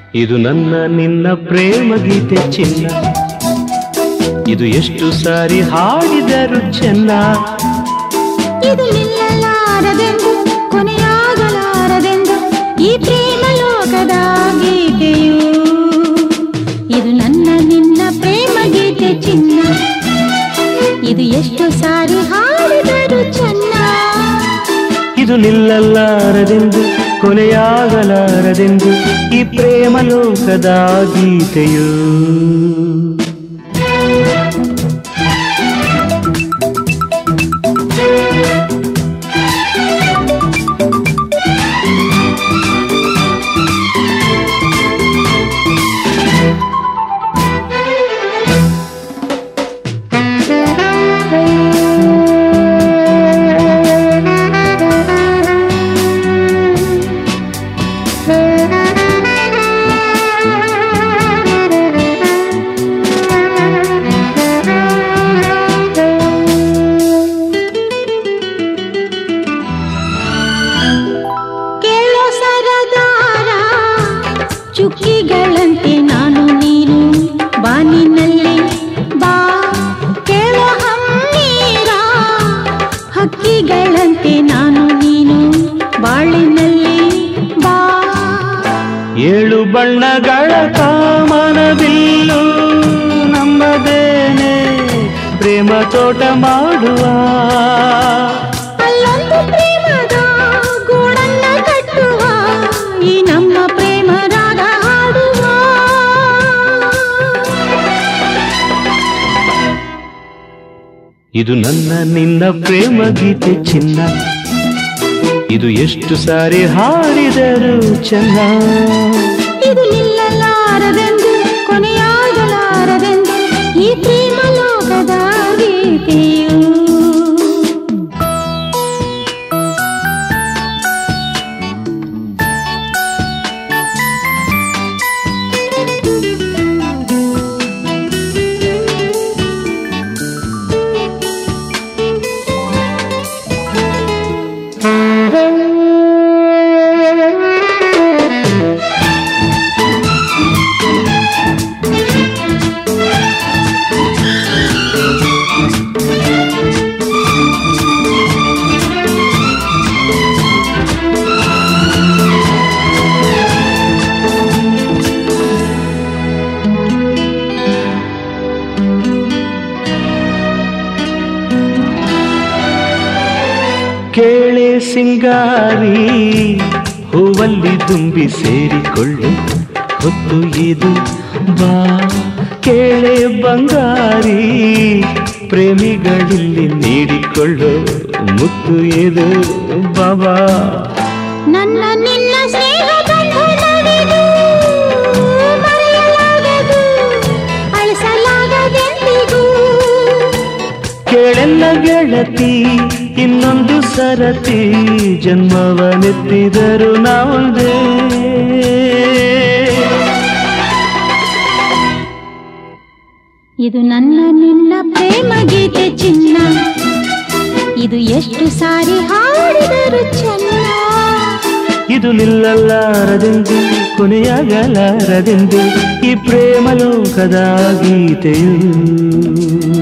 ಇದು ನನ್ನ ನಿನ್ನ ಪ್ರೇಮ ಗೀತೆ ಚಿನ್ನ ಇದು ಎಷ್ಟು ಸಾರಿ ಹಾಡಿದರು ಚೆನ್ನ ಇದು ನಿಲ್ಲಲಾರದೆಂದು ಕೊನೆಯಾಗಲಾರದೆಂದು ಈ ಪ್ರೇಮ ಲೋಕದ ಗೀತೆಯು ಇದು ನನ್ನ ನಿನ್ನ ಪ್ರೇಮ ಗೀತೆ ಚಿನ್ನ ಇದು ಎಷ್ಟು ಸಾರಿ ಹಾಡಿದರು ಚೆನ್ನ ಇದು ನಿಲ್ಲಲಾರದೆಂದು ಕೊನೆಯಾಗಲಾರದೆಂದು ಈ ಪ್ರೇಮ ಲೋಕದ ಗೀತೆಯು ಕೇಳೋ ಸರದಾರ ಚುಕ್ಕಿಗಳಂತೆ ನಾನು ನೀನು ಬಾನಿನಲ್ಲಿ ಬಾ ಕೇಳೋ ಹಮ್ಮೀರ ಹಕ್ಕಿಗಳಂತೆ ನಾನು ನೀನು ಬಾಳಿನಲ್ಲಿ ಬಾ ಏಳು ಬಣ್ಣಗಳ ಕಾಮನವಿಲ್ಲು ನಮ್ಮದೇನೆ ಪ್ರೇಮ ತೋಟ ಮಾಡುವ ಅಲ್ಲೊಂದು ಪ್ರೇಮದ ಗೂಡನ್ನ ಕಟ್ಟುವ ಈ ನಮ್ಮ ಪ್ರೇಮ ರಾಗ ಹಾಡುವ ಇದು ನನ್ನ ನಿನ್ನ ಪ್ರೇಮ ಗೀತೆ ಚಿನ್ನ ಇದು ಎಷ್ಟು ಸಾರಿ ಹಾಡಿದರು ಚೆನ್ನ ಇದು ನಿಲ್ಲಲಾರದೆಂದು ಕೊನೆಯಾಗಲಾರದೆಂದು ಈ ಪ್ರೇಮ ಲೋಕದ ಗೀತೆಯು ಕೇಳೆ ಸಿಂಗಾರಿ ಹೂವಲ್ಲಿ ತುಂಬಿ ಸೇರಿಕೊಳ್ಳು ಹೊತ್ತು ಇದು ಬಾ ಕೇಳೆ ಬಂಗಾರಿ ಪ್ರೇಮಿಗಳಿಲ್ಲಿ ನೀಡಿಕೊಳ್ಳು ಮುತ್ತು ಇದು ಬಾಬಾ ನನ್ನ ನಿನ್ನ ಸ್ನೇಹ ಬಂಧನವಿದು ಮರೆಯಲಾಗದು ಅಳಿಸಲಾಗದೆಂದಿಗೂ ಕೇಳೆಲ್ಲ ಗೆಳತಿ ಇನ್ನೊಂದು ಸರತಿ ಜನ್ಮವನೆತ್ತಿದರು ನಾವೊಂದೇ ಇದು ನನ್ನ ನಿನ್ನ ಪ್ರೇಮ ಗೀತೆ ಚಿನ್ನ ಇದು ಎಷ್ಟು ಸಾರಿ ಹಾಡಿದರು ಚೆನ್ನ ಇದು ನಿಲ್ಲಲಾರದೆಂದು ಕೊನೆಯಾಗಲಾರದೆಂದು ಈ ಪ್ರೇಮ ಲೋಕದ ಗೀತೆಯು